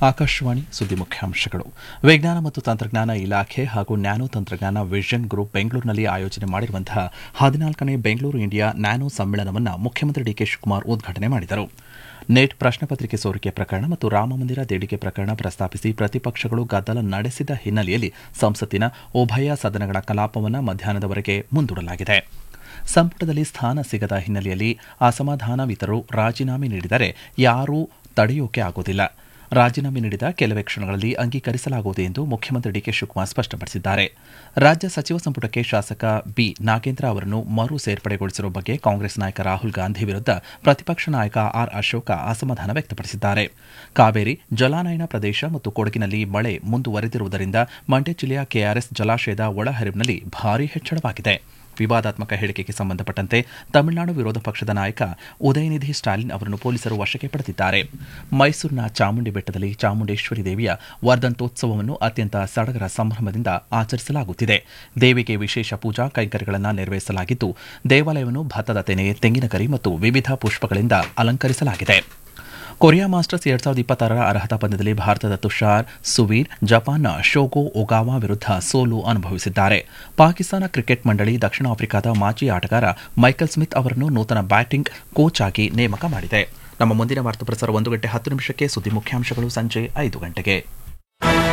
ಆಕಾಶವಾಣಿ ಸುದ್ದಿ ಮುಖ್ಯಾಂಶಗಳು ವಿಜ್ಞಾನ ಮತ್ತು ತಂತ್ರಜ್ಞಾನ ಇಲಾಖೆ ಹಾಗೂ ನ್ಯಾನೋ ತಂತ್ರಜ್ಞಾನ ವಿಷನ್ ಗ್ರೂಪ್ ಬೆಂಗಳೂರಿನಲ್ಲಿ ಆಯೋಜನೆ ಮಾಡಿರುವಂತಹ ಹದಿನಾಲ್ಕನೇ ಬೆಂಗಳೂರು ಇಂಡಿಯಾ ನ್ಯಾನೋ ಸಮ್ಮೇಳನವನ್ನು ಮುಖ್ಯಮಂತ್ರಿ ಡಿಕೆ ಶಿವಕುಮಾರ್ ಉದ್ಘಾಟನೆ ಮಾಡಿದರು ನೆಟ್ ಪ್ರಶ್ನೆ ಪತ್ರಿಕೆ ಸೋರಿಕೆ ಪ್ರಕರಣ ಮತ್ತು ರಾಮಮಂದಿರ ದೇಡಿಕೆ ಪ್ರಕರಣ ಪ್ರಸ್ತಾಪಿಸಿ ಪ್ರತಿಪಕ್ಷಗಳು ಗದ್ದಲ ನಡೆಸಿದ ಹಿನ್ನೆಲೆಯಲ್ಲಿ ಸಂಸತ್ತಿನ ಉಭಯ ಸದನಗಳ ಕಲಾಪವನ್ನು ಮಧ್ಯಾಹ್ನದವರೆಗೆ ಮುಂದೂಡಲಾಗಿದೆ ಸಂಪುಟದಲ್ಲಿ ಸ್ಥಾನ ಸಿಗದ ಹಿನ್ನೆಲೆಯಲ್ಲಿ ಅಸಮಾಧಾನವಿತರು ರಾಜೀನಾಮೆ ನೀಡಿದರೆ ಯಾರೂ ತಡೆಯೋಕೆ ಆಗುವುದಿಲ್ಲ ರಾಜೀನಾಮೆ ನೀಡಿದ ಕೆಲವೇ ಕ್ಷಣಗಳಲ್ಲಿ ಅಂಗೀಕರಿಸಲಾಗುವುದು ಎಂದು ಮುಖ್ಯಮಂತ್ರಿ ಡಿಕೆ ಶಿವಕುಮಾರ್ ಸ್ಪಷ್ಟಪಡಿಸಿದ್ದಾರೆ ರಾಜ್ಯ ಸಚಿವ ಸಂಪುಟಕ್ಕೆ ಶಾಸಕ ಬಿ ನಾಗೇಂದ್ರ ಅವರನ್ನು ಮರು ಸೇರ್ಪಡೆಗೊಳಿಸಿರುವ ಬಗ್ಗೆ ಕಾಂಗ್ರೆಸ್ ನಾಯಕ ರಾಹುಲ್ ಗಾಂಧಿ ವಿರುದ್ಧ ಪ್ರತಿಪಕ್ಷ ನಾಯಕ ಆರ್ ಅಶೋಕ ಅಸಮಾಧಾನ ವ್ಯಕ್ತಪಡಿಸಿದ್ದಾರೆ ಕಾವೇರಿ ಜಲಾನಯನ ಪ್ರದೇಶ ಮತ್ತು ಕೊಡಗಿನಲ್ಲಿ ಮಳೆ ಮುಂದುವರೆದಿರುವುದರಿಂದ ಮಂಡ್ಯ ಜಿಲ್ಲೆಯ ಕೆಆರ್ಎಸ್ ಜಲಾಶಯದ ಒಳಹರಿವಿನಲ್ಲಿ ಭಾರೀ ಹೆಚ್ಚಳವಾಗಿದೆ ವಿವಾದಾತ್ಮಕ ಹೇಳಿಕೆಗೆ ಸಂಬಂಧಪಟ್ಟಂತೆ ತಮಿಳುನಾಡು ವಿರೋಧ ಪಕ್ಷದ ನಾಯಕ ಉದಯನಿಧಿ ಸ್ಟಾಲಿನ್ ಅವರನ್ನು ಪೊಲೀಸರು ವಶಕ್ಕೆ ಪಡೆದಿದ್ದಾರೆ ಮೈಸೂರಿನ ಚಾಮುಂಡಿ ಬೆಟ್ಟದಲ್ಲಿ ಚಾಮುಂಡೇಶ್ವರಿ ದೇವಿಯ ವರ್ಧಂತೋತ್ಸವವನ್ನು ಅತ್ಯಂತ ಸಡಗರ ಸಂಭ್ರಮದಿಂದ ಆಚರಿಸಲಾಗುತ್ತಿದೆ ದೇವಿಗೆ ವಿಶೇಷ ಪೂಜಾ ಕೈಂಕರ್ಯಗಳನ್ನು ನೆರವೇರಿಸಲಾಗಿದ್ದು ದೇವಾಲಯವನ್ನು ಭತ್ತದ ತೆನೆ ತೆಂಗಿನಕರಿ ಮತ್ತು ವಿವಿಧ ಪುಷ್ಪಗಳಿಂದ ಅಲಂಕರಿಸಲಾಗಿದೆ ಕೊರಿಯಾ ಮಾಸ್ಟರ್ಸ್ ಎರಡ್ ಸಾವಿರದ ಇಪ್ಪತ್ತಾರರ ಅರ್ಹತಾ ಪಂದ್ಯದಲ್ಲಿ ಭಾರತದ ತುಷಾರ್ ಸುವೀರ್ ಜಪಾನ್ನ ಶೋಗೋ ಒಗಾವಾ ವಿರುದ್ಧ ಸೋಲು ಅನುಭವಿಸಿದ್ದಾರೆ ಪಾಕಿಸ್ತಾನ ಕ್ರಿಕೆಟ್ ಮಂಡಳಿ ದಕ್ಷಿಣ ಆಫ್ರಿಕಾದ ಮಾಜಿ ಆಟಗಾರ ಮೈಕಲ್ ಸ್ಮಿತ್ ಅವರನ್ನು ನೂತನ ಬ್ಯಾಟಿಂಗ್ ಕೋಚ್ ಆಗಿ ನೇಮಕ ಮಾಡಿದೆ ನಮ್ಮ ಮುಂದಿನ ವಾರ್ತಾ ಪ್ರಸಾರ ಒಂದು ಗಂಟೆ ಹತ್ತು ನಿಮಿಷಕ್ಕೆ ಸುದ್ದಿ ಮುಖ್ಯಾಂಶಗಳು ಸಂಜೆ ಐದು ಗಂಟೆಗೆ